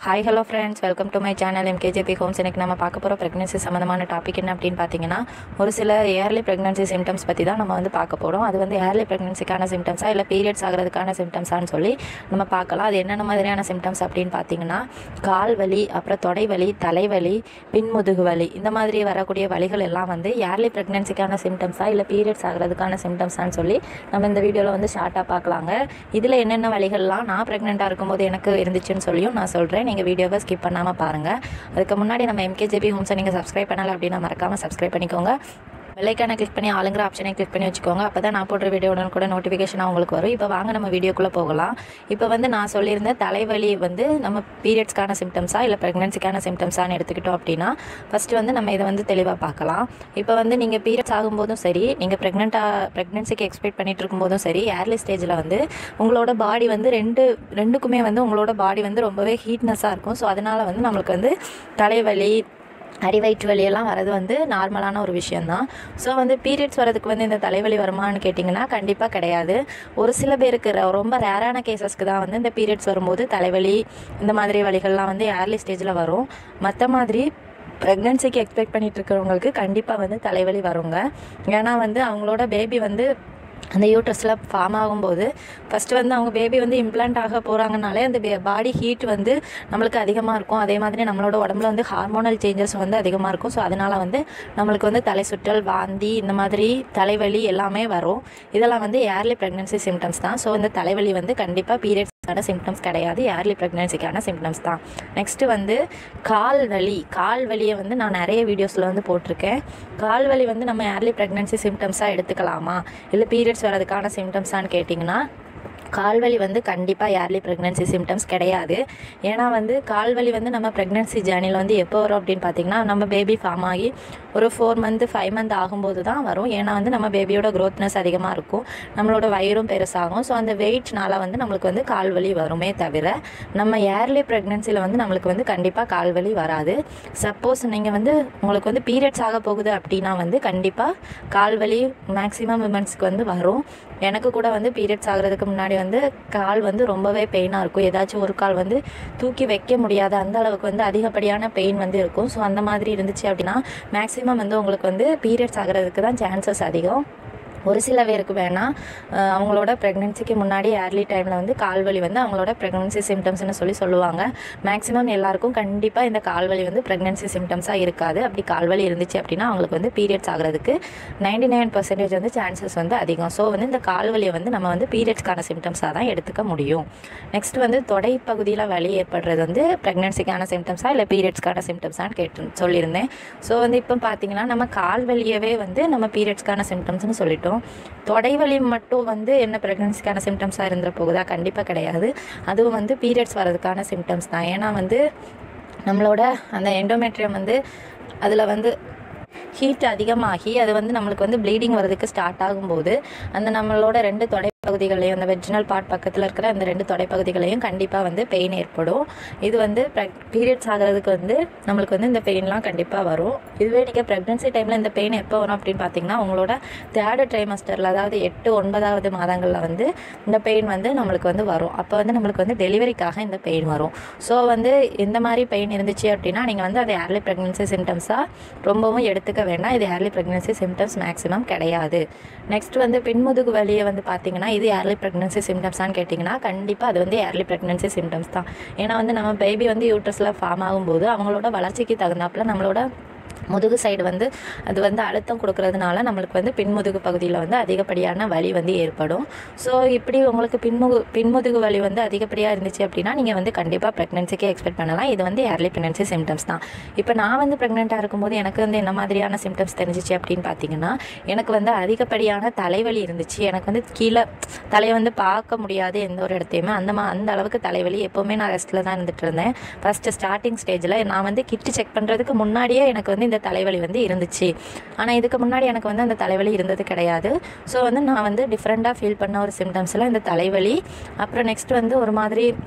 hi hello friends welcome to my channel MKJP homes எனக்கு நம்ம பார்க்க போகிற ப்ரெக்னன்சி சம்மந்தமான டாபிக் என்ன அப்படின்னு பார்த்தீங்கன்னா ஒரு சில ஏர்லி ப்ரெக்னன்சி சிம்டம்ஸ் பற்றி தான் நம்ம வந்து பார்க்க போகிறோம் அது வந்து ஏர்லி ப்ரெக்னன்சிக்கான சிம்டம்ஸா இல்லை பீரியட்ஸ் ஆகிறதுக்கான சிம்டம்ஸான்னு சொல்லி நம்ம பார்க்கலாம் அது என்னென்ன மாதிரியான சிம்டம்ஸ் அப்படின்னு பார்த்தீங்கன்னா கால் வலி அப்புறம் தொடை வலி தலைவலி பின்முதுகு வலி இந்த மாதிரி வரக்கூடிய வலிகள் எல்லாம் வந்து ஏர்லி ப்ரெக்னன்சிக்கான சிம்டம்ஸா இல்லை பீரியட்ஸ் ஆகிறதுக்கான சிம்டம்ஸான்னு சொல்லி நம்ம இந்த வீடியோவில் வந்து ஷார்ட்டாக பார்க்கலாங்க இதில் என்னென்ன வலிகள்லாம் நான் ப்ரெக்னெண்ட்டாக இருக்கும்போது எனக்கு இருந்துச்சுன்னு சொல்லியும் நான் சொல்கிறேன் நீங்கள் வீடியோவை ஸ்கிப் பண்ணாமல் பாருங்கள் அதுக்கு முன்னாடி நம்ம எம்கேஜேபி ஹோம்ஸை நீங்கள் சப்ஸ்கிரைப் பண்ணலை அப்படின்னா மறக்காமல் சப்ஸ்கிரைப் பண்ணிக்கோங்க பெல்லைக்கான கிளிக் பண்ணி ஆளுங்கிற ஆப்ஷனை கிளிக் பண்ணி வச்சுக்கோங்க அப்போ தான் நான் போடுற வீடியோட கூட நோட்டிஃபிகேஷன் உங்களுக்கு வரும் இப்போ வாங்க நம்ம வீடியோக்குள்ளே போகலாம் இப்போ வந்து நான் சொல்லியிருந்த தலைவலி வந்து நம்ம பீரியட்ஸ்க்கான சிம்டம்ஸா இல்லை ப்ரெக்னன்சிக்கான சிம்டம்ஸான்னு எடுத்துக்கிட்டோம் அப்படின்னா ஃபஸ்ட்டு வந்து நம்ம இதை வந்து தெளிவாக பார்க்கலாம் இப்போ வந்து நீங்கள் பீரியட்ஸ் ஆகும்போதும் சரி நீங்கள் ப்ரெக்னெண்ட்டாக ப்ரெக்னன்சிக்கு எக்ஸ்பெக்ட் பண்ணிட்டு இருக்கும்போதும் சரி ஏர்லி ஸ்டேஜில் வந்து உங்களோட பாடி வந்து ரெண்டு ரெண்டுக்குமே வந்து உங்களோட பாடி வந்து ரொம்பவே ஹீட்னஸாக இருக்கும் ஸோ அதனால் வந்து நம்மளுக்கு வந்து தலைவலி அடிவயிற்று வலியெல்லாம் வரது வந்து நார்மலான ஒரு விஷயந்தான் ஸோ வந்து பீரியட்ஸ் வரதுக்கு வந்து இந்த தலைவலி வருமான்னு கேட்டிங்கன்னா கண்டிப்பாக கிடையாது ஒரு சில பேருக்கு ர- ரொம்ப ரேரான கேசஸ்க்கு தான் வந்து இந்த பீரியட்ஸ் வரும்போது தலைவலி இந்த மாதிரி வலிகள்லாம் வந்து ஏர்லி ஸ்டேஜில் வரும் மற்ற மாதிரி ப்ரெக்னன்சிக்கு எக்ஸ்பெக்ட் பண்ணிட்டு இருக்கிறவங்களுக்கு கண்டிப்பாக வந்து தலைவலி வருங்க ஏன்னா வந்து அவங்களோட பேபி வந்து அந்த யூட்ரஸில் ஃபார்ம் ஆகும்போது ஃபஸ்ட்டு வந்து அவங்க பேபி வந்து இம்ப்ளான்ட் ஆக போகிறாங்கனாலே அந்த பாடி ஹீட் வந்து நம்மளுக்கு அதிகமாக இருக்கும் அதே மாதிரி நம்மளோட உடம்புல வந்து ஹார்மோனல் சேஞ்சஸ் வந்து அதிகமாக இருக்கும் ஸோ அதனால் வந்து நம்மளுக்கு வந்து தலை சுற்றல் வாந்தி இந்த மாதிரி தலைவலி எல்லாமே வரும் இதெல்லாம் வந்து ஏர்லி ப்ரெக்னன்சி சிம்டம்ஸ் தான் ஸோ இந்த தலைவலி வந்து கண்டிப்பாக பீரியட்ஸ்க்கான சிம்டம்ஸ் கிடையாது ஏர்லி ப்ரெக்னன்சிக்கான சிம்டம்ஸ் தான் நெக்ஸ்ட்டு வந்து கால் வலி கால் வலியை வந்து நான் நிறைய வீடியோஸில் வந்து போட்டிருக்கேன் கால் வலி வந்து நம்ம ஏர்லி ப்ரெக்னன்சி சிம்டம்ஸாக எடுத்துக்கலாமா இல்லை பீரியட்ஸ் வரதுக்கான சிம்டம்ஸான்னு கேட்டிங்கன்னா கால்வலி வந்து கண்டிப்பாக ஏர்லி ப்ரெக்னன்சி சிம்டம்ஸ் கிடையாது ஏன்னா வந்து கால்வலி வந்து நம்ம ப்ரெக்னன்சி ஜேர்னியில் வந்து எப்போ வரும் அப்படின்னு பார்த்தீங்கன்னா நம்ம பேபி ஃபார்ம் ஆகி ஒரு ஃபோர் மந்த் ஃபைவ் மந்த் ஆகும்போது தான் வரும் ஏன்னா வந்து நம்ம பேபியோட க்ரோத்னஸ் அதிகமாக இருக்கும் நம்மளோட வயிறும் பெருசாகும் ஸோ அந்த வெயிட்னால வந்து நம்மளுக்கு வந்து கால்வலி வருமே தவிர நம்ம ஏர்லி ப்ரெக்னன்சியில் வந்து நம்மளுக்கு வந்து கண்டிப்பாக கால்வலி வராது சப்போஸ் நீங்கள் வந்து உங்களுக்கு வந்து பீரியட்ஸ் ஆக போகுது அப்படின்னா வந்து கண்டிப்பாக கால்வலி மேக்ஸிமம் விமன்ஸ்க்கு வந்து வரும் எனக்கு கூட வந்து பீரியட்ஸ் ஆகிறதுக்கு முன்னாடி வந்து கால் வந்து ரொம்பவே பெயினாக இருக்கும் ஏதாச்சும் ஒரு கால் வந்து தூக்கி வைக்க முடியாத அந்த அளவுக்கு வந்து அதிகப்படியான பெயின் வந்து இருக்கும் ஸோ அந்த மாதிரி இருந்துச்சு அப்படின்னா மேக்ஸிமம் வந்து உங்களுக்கு வந்து பீரியட்ஸ் ஆகிறதுக்கு தான் சான்சஸ் அதிகம் ஒரு சில பேருக்கு வேணால் அஹ், அவங்களோட ப்ரெக்னென்சிக்கு முன்னாடி ஏர்லி டைமில் வந்து கால்வலி வந்து அவங்களோட ப்ரெக்னன்சி சிம்டம்ஸ்னு சொல்லி சொல்லுவாங்க மேக்ஸிமம் எல்லாருக்கும் கண்டிப்பாக இந்த கால்வலி வந்து ப்ரெக்னன்சி சிம்டம்ஸாக இருக்காது அப்படி கால்வலி இருந்துச்சு அப்படின்னா அவங்களுக்கு வந்து பீரியட்ஸ் ஆகிறதுக்கு நைன்டி நைன் பர்சன்டேஜ் வந்து சான்சஸ் வந்து அதிகம் ஸோ வந்து இந்த கால்வலியை வந்து நம்ம வந்து பீரியட்ஸ்க்கான சிம்டம்ஸாக தான் எடுத்துக்க முடியும் நெக்ஸ்ட் வந்து தொடை பகுதியில் வலி ஏற்படுறது வந்து ப்ரெக்னன்சிக்கான சிம்டம்ஸா இல்லை பீரியட்ஸ்க்கான சிம்டம்ஸான்னு கேட்டு சொல்லியிருந்தேன் ஸோ வந்து இப்போ பார்த்தீங்கன்னா நம்ம கால் வலியவே வந்து நம்ம பீரியட்ஸ்க்கான சிம்டம்ஸ்னு சொல்லிட்டோம் தொடை வலி மட்டும் வந்து என்ன ப்ரெக்னன்சிக்கான சிம்டம்ஸாக இருந்துட போகுதா கண்டிப்பாக கிடையாது அதுவும் வந்து பீரியட்ஸ் வர்றதுக்கான சிம்டம்ஸ் தான் ஏன்னா வந்து நம்மளோட அந்த எண்டோமெட்ரியம் வந்து அதில் வந்து ஹீட் அதிகமாகி அது வந்து நம்மளுக்கு வந்து ப்ளீடிங் வரதுக்கு ஸ்டார்ட் ஆகும்போது அந்த நம்மளோட ரெண்டு தொடை பகுதிகளையும் அந்த வெஜினல் பார்ட் பக்கத்தில் இருக்கிற அந்த ரெண்டு தொடை பகுதிகளையும் கண்டிப்பாக வந்து பெயின் ஏற்படும் இது வந்து பீரியட்ஸ் ஆகிறதுக்கு வந்து நம்மளுக்கு வந்து இந்த பெயின்லாம் கண்டிப்பாக வரும் இதுவே நீங்கள் ப்ரெக்னன்சி டைமில் இந்த பெயின் எப்போ வரும் அப்படின்னு பார்த்தீங்கன்னா உங்களோட தேர்டு ட்ரைமஸ்டரில் அதாவது எட்டு ஒன்பதாவது மாதங்களில் வந்து இந்த பெயின் வந்து நம்மளுக்கு வந்து வரும் அப்போ வந்து நம்மளுக்கு வந்து டெலிவரிக்காக இந்த பெயின் வரும் ஸோ வந்து இந்த மாதிரி பெயின் இருந்துச்சு அப்படின்னா நீங்கள் வந்து அது ஏர்லி ப்ரெக்னன்சி சிம்டம்ஸாக ரொம்பவும் எடுத்துக்க வேண்டாம் இது ஏர்லி ப்ரெக்னன்சி சிம்டம்ஸ் மேக்ஸிமம் கிடையாது நெக்ஸ்ட் வந்து பின்முதுகு வலியை வந்து பார்த்தீங்கன்னா இது ஏர்லி ப்ரெக்னன்சி சிம்டம்ஸான்னு கேட்டிங்கன்னா கண்டிப்பாக அது வந்து ஏர்லி ப்ரெக்னன்சி சிம்டம்ஸ் தான் ஏன்னா வந்து நம்ம பேபி வந்து யூட்ரஸில் ஃபார்ம் ஆகும்போது அவங்களோட வளர்ச்சிக்கு தகுந்தாப்புல நம்மளோட முதுகு சைடு வந்து அது வந்து அழுத்தம் கொடுக்கறதுனால நம்மளுக்கு வந்து பின்முதுகு பகுதியில் வந்து அதிகப்படியான வலி வந்து ஏற்படும் ஸோ இப்படி உங்களுக்கு பின்முகு பின்முதுகு வலி வந்து அதிகப்படியாக இருந்துச்சு அப்படின்னா நீங்கள் வந்து கண்டிப்பாக ப்ரெக்னன்சிக்கே எக்ஸ்பெக்ட் பண்ணலாம் இது வந்து ஏர்லி ப்ரெக்னன்சி சிம்டம்ஸ் தான் இப்போ நான் வந்து ப்ரெக்னெண்ட்டாக இருக்கும்போது எனக்கு வந்து என்ன மாதிரியான சிம்டம்ஸ் தெரிஞ்சிச்சு அப்படின்னு பார்த்தீங்கன்னா எனக்கு வந்து அதிகப்படியான தலைவலி இருந்துச்சு எனக்கு வந்து கீழே தலையை வந்து பார்க்க முடியாது எந்த ஒரு இடத்தையுமே அந்த மா அந்த அளவுக்கு தலைவலி எப்போவுமே நான் ரெஸ்ட்டில் தான் இருந்துட்டு இருந்தேன் ஃபஸ்ட்டு ஸ்டார்டிங் ஸ்டேஜில் நான் வந்து கிட்டு செக் பண்ணுறதுக்கு முன்னாடியே எனக்கு வந்து இந்த தலைவலி வந்து இருந்துச்சு ஆனால் இதுக்கு முன்னாடி எனக்கு வந்து அந்த தலைவலி இருந்தது கிடையாது ஸோ வந்து நான் வந்து டிஃப்ரெண்ட்டாக ஃபீல் பண்ண ஒரு சிம்டம்ஸில் இந்த தலைவலி அப்புறம் நெக்ஸ்ட் வந்து ஒரு மாதிரி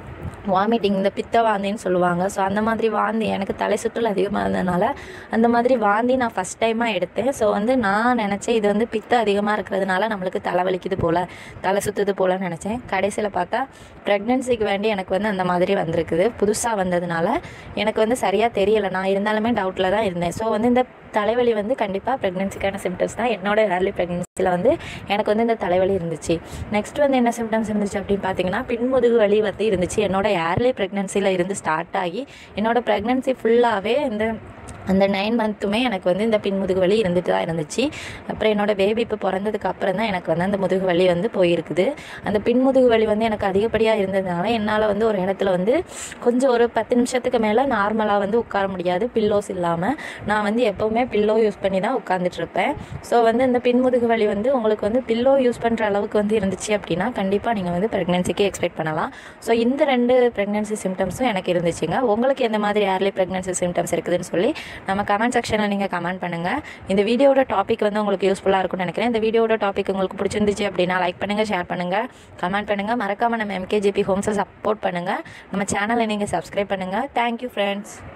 வாமிட்டிங் இந்த பித்த வாந்தின்னு சொல்லுவாங்க ஸோ அந்த மாதிரி வாந்தி எனக்கு தலை சுற்றல் அதிகமாக இருந்ததுனால அந்த மாதிரி வாந்தி நான் ஃபஸ்ட் டைமாக எடுத்தேன் ஸோ வந்து நான் நினச்சேன் இது வந்து பித்த அதிகமாக இருக்கிறதுனால நம்மளுக்கு தலை வலிக்குது போல் தலை சுற்றுது போலன்னு நினச்சேன் கடைசியில் பார்த்தா ப்ரெக்னென்சிக்கு வேண்டி எனக்கு வந்து அந்த மாதிரி வந்திருக்குது புதுசாக வந்ததுனால எனக்கு வந்து சரியாக தெரியலை நான் இருந்தாலுமே டவுட்டில் தான் இருந்தேன் ஸோ வந்து இந்த தலைவலி வந்து கண்டிப்பாக ப்ரெக்னென்சிக்கான சிம்டம்ஸ் தான் என்னோட ஏர்லி ப்ரெக்னென்சியில் வந்து எனக்கு வந்து இந்த தலைவலி இருந்துச்சு நெக்ஸ்ட் வந்து என்ன சிம்டம்ஸ் இருந்துச்சு அப்படின்னு பார்த்தீங்கன்னா பின்முதுகு வலி வந்து இருந்துச்சு என்னோட ஏர்லி ப்ரெக்னென்சியில் இருந்து ஸ்டார்ட் ஆகி என்னோட ப்ரெக்னென்சி ஃபுல்லாகவே இந்த அந்த நைன் மந்த்துமே எனக்கு வந்து இந்த பின்முதுகு வலி இருந்துட்டு தான் இருந்துச்சு அப்புறம் என்னோட பேபி இப்போ பிறந்ததுக்கு அப்புறம் தான் எனக்கு வந்து அந்த முதுகு வலி வந்து போயிருக்குது அந்த பின்முதுகு வலி வந்து எனக்கு அதிகப்படியாக இருந்ததுனால என்னால் வந்து ஒரு இடத்துல வந்து கொஞ்சம் ஒரு பத்து நிமிஷத்துக்கு மேலே நார்மலாக வந்து உட்கார முடியாது பில்லோஸ் இல்லாமல் நான் வந்து எப்போவுமே பில்லோ யூஸ் பண்ணி தான் உட்காந்துட்டு இருப்பேன் ஸோ வந்து இந்த பின்முதுகு வலி வந்து உங்களுக்கு வந்து பில்லோ யூஸ் பண்ணுற அளவுக்கு வந்து இருந்துச்சு அப்படின்னா கண்டிப்பாக நீங்கள் வந்து ப்ரெக்னென்சிக்கு எக்ஸ்பெக்ட் பண்ணலாம் ஸோ இந்த ரெண்டு ப்ரெக்னென்சி சிம்டம்ஸும் எனக்கு இருந்துச்சுங்க உங்களுக்கு எந்த மாதிரி ஏர்லி ப்ரெக்னென்சி சிம்டம்ஸ் இருக்குதுன்னு சொல்லி நம்ம கமெண்ட் செக்ஷனில் நீங்கள் கமெண்ட் பண்ணுங்கள் இந்த வீடியோட டாபிக் வந்து உங்களுக்கு யூஸ்ஃபுல்லாக இருக்கும்னு நினைக்கிறேன் இந்த வீடியோட டாபிக் உங்களுக்கு பிடிச்சிருந்துச்சு அப்படின்னா லைக் பண்ணுங்கள் ஷேர் பண்ணுங்கள் கமெண்ட் பண்ணுங்கள் மறக்காமல் நம்ம எம்கேஜிபி ஹோம்ஸை சப்போர்ட் பண்ணுங்கள் நம்ம சேனலை நீங்கள் சப்ஸ்கிரைப் பண்ணுங்கள் தேங்க்யூ ஃப்ரெண்ட்ஸ்